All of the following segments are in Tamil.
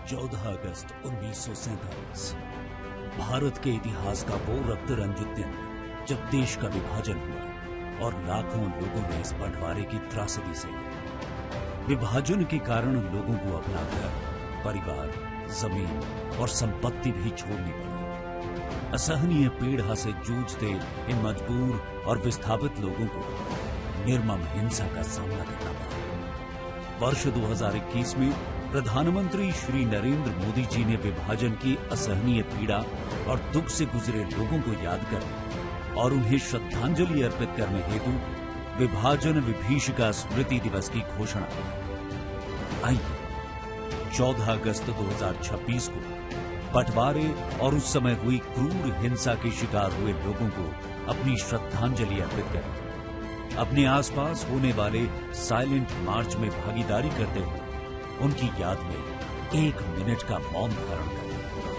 14 अगस्त उन्नीस भारत के इतिहास का वो रक्त रंजित दिन जब देश का विभाजन हुआ और लाखों लोगों ने इस बंटवारे की त्रासदी सही विभाजन के कारण लोगों को अपना घर परिवार जमीन और संपत्ति भी छोड़नी पड़ी असहनीय पीड़ा से जूझते इन मजबूर और विस्थापित लोगों को निर्मम हिंसा का सामना करना पड़ा वर्ष 2021 में प्रधानमंत्री श्री नरेंद्र मोदी जी ने विभाजन की असहनीय पीड़ा और दुख से गुजरे लोगों को याद करने और उन्हें श्रद्धांजलि अर्पित करने हेतु विभाजन विभीषिका स्मृति दिवस की घोषणा की आइए 14 अगस्त 2026 को बंटवारे और उस समय हुई क्रूर हिंसा के शिकार हुए लोगों को अपनी श्रद्धांजलि अर्पित करें अपने आसपास होने वाले साइलेंट मार्च में भागीदारी करते हुए उनकी याद में एक मिनट का मौन धारण करें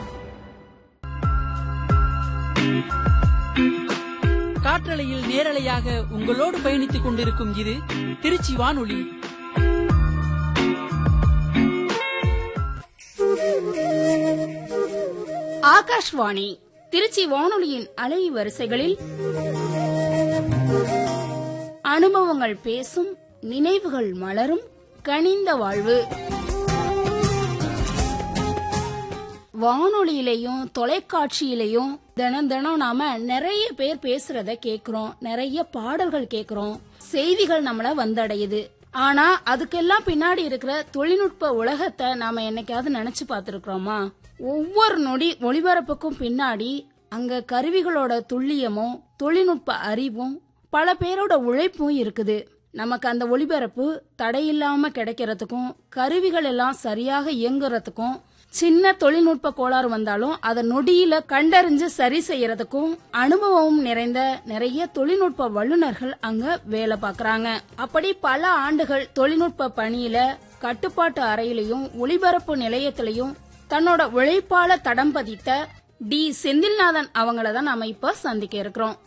காற்றலையில் நேரலையாக உங்களோடு பயணித்துக் கொண்டிருக்கும் இது திருச்சி வானொலி ஆகாஷ்வாணி திருச்சி வானொலியின் அலை வரிசைகளில் அனுபவங்கள் பேசும் நினைவுகள் மலரும் கனிந்த வாழ்வு வானொலியிலையும் தொலைக்காட்சியிலையும் தினம் தினம் நாம நிறைய பேர் பேசுறத கேக்குறோம் நிறைய பாடல்கள் கேக்குறோம் செய்திகள் நம்மள வந்தடையுது ஆனா அதுக்கெல்லாம் பின்னாடி இருக்கிற தொழில்நுட்ப உலகத்தை நாம என்னைக்காவது நினைச்சு பார்த்திருக்கிறோமா ஒவ்வொரு நொடி ஒளிபரப்புக்கும் பின்னாடி அங்க கருவிகளோட துல்லியமும் தொழில்நுட்ப அறிவும் பல பேரோட உழைப்பும் இருக்குது நமக்கு அந்த ஒளிபரப்பு தடையில்லாம கிடைக்கிறதுக்கும் கருவிகள் எல்லாம் சரியாக இயங்குறதுக்கும் சின்ன தொழில்நுட்ப கோளாறு வந்தாலும் அதை நொடியில கண்டறிஞ்சு சரி செய்யறதுக்கும் அனுபவம் நிறைந்த நிறைய தொழில்நுட்ப வல்லுநர்கள் அங்க வேலை பார்க்கறாங்க அப்படி பல ஆண்டுகள் தொழில்நுட்ப பணியில கட்டுப்பாட்டு அறையிலையும் ஒளிபரப்பு நிலையத்திலையும் தன்னோட உழைப்பால தடம் பதித்த டி செந்தில்நாதன் அவங்கள தான் நாம இப்ப சந்திக்க இருக்கிறோம்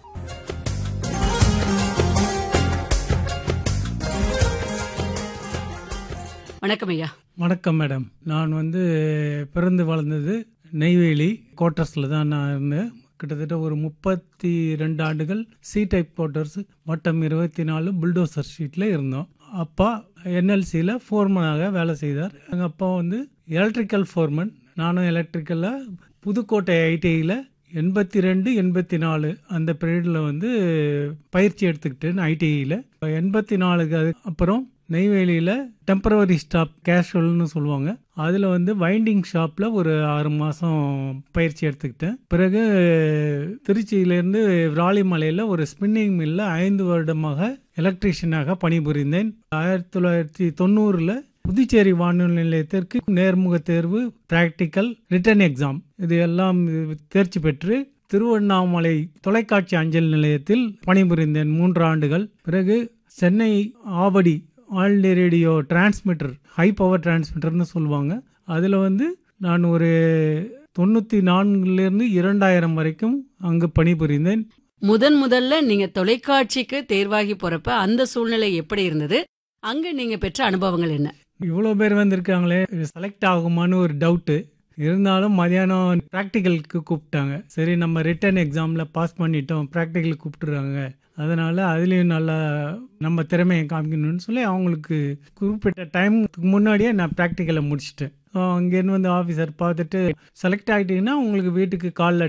வணக்கம் ஐயா வணக்கம் மேடம் நான் வந்து பிறந்து வளர்ந்தது நெய்வேலி குவார்ட்டர்ஸில் தான் நான் இருந்தேன் கிட்டத்தட்ட ஒரு முப்பத்தி ரெண்டு ஆண்டுகள் சி டைப் குவார்ட்டர்ஸ் வட்டம் இருபத்தி நாலு புல்டோசர் ஷீட்டில் இருந்தோம் அப்பா என்எல்சியில் ஃபோர்மனாக வேலை செய்தார் எங்கள் அப்பா வந்து எலக்ட்ரிக்கல் ஃபோர்மன் நானும் எலக்ட்ரிக்கலில் புதுக்கோட்டை ஐடிஐயில் எண்பத்தி ரெண்டு எண்பத்தி நாலு அந்த பீரியடில் வந்து பயிற்சி எடுத்துக்கிட்டேன் ஐடிஐயில் எண்பத்தி நாலுக்கு அது அப்புறம் நெய்வேலியில் டெம்பரவரி ஸ்டாப் கேஷுவல்னு சொல்லுவாங்க அதில் வந்து வைண்டிங் ஷாப்பில் ஒரு ஆறு மாதம் பயிற்சி எடுத்துக்கிட்டேன் பிறகு திருச்சியிலேருந்து விராலிமலையில் ஒரு ஸ்பின்னிங் மில்லில் ஐந்து வருடமாக எலக்ட்ரீஷியனாக பணிபுரிந்தேன் ஆயிரத்தி தொள்ளாயிரத்தி தொண்ணூறில் புதுச்சேரி வானொலி நிலையத்திற்கு நேர்முக தேர்வு பிராக்டிக்கல் ரிட்டன் எக்ஸாம் இது எல்லாம் தேர்ச்சி பெற்று திருவண்ணாமலை தொலைக்காட்சி அஞ்சல் நிலையத்தில் பணிபுரிந்தேன் மூன்று ஆண்டுகள் பிறகு Chennai Avadi all India radio transmitter high power டிரான்ஸ்மிட்டர்னு சொல்லுவாங்க அதில் வந்து நான் ஒரு தொண்ணூற்றி நான்குலேருந்து இரண்டாயிரம் வரைக்கும் அங்கு பணிபுரிந்தேன் முதன் முதல்ல நீங்க தொலைக்காட்சிக்கு தேர்வாகி போறப்ப அந்த சூழ்நிலை எப்படி இருந்தது அங்க நீங்க பெற்ற அனுபவங்கள் என்ன இவ்வளோ பேர் வந்திருக்காங்களே செலக்ட் ஆகுமான்னு ஒரு டவுட்டு இருந்தாலும் மதியானம் ப்ராக்டிக்கலுக்கு கூப்பிட்டாங்க சரி நம்ம ரிட்டன் எக்ஸாமில் பாஸ் பண்ணிட்டோம் ப்ராக்டிக்கலுக்கு கூப்பிட்டுறாங்க அதனால் அதுலேயும் நல்லா நம்ம திறமையை காமிக்கணும்னு சொல்லி அவங்களுக்கு குறிப்பிட்ட டைமுக்கு முன்னாடியே நான் ப்ராக்டிக்கலை முடிச்சிட்டேன் அங்கேருந்து வந்து ஆஃபீஸர் பார்த்துட்டு செலக்ட் ஆகிட்டீங்கன்னா உங்களுக்கு வீட்டுக்கு காலில்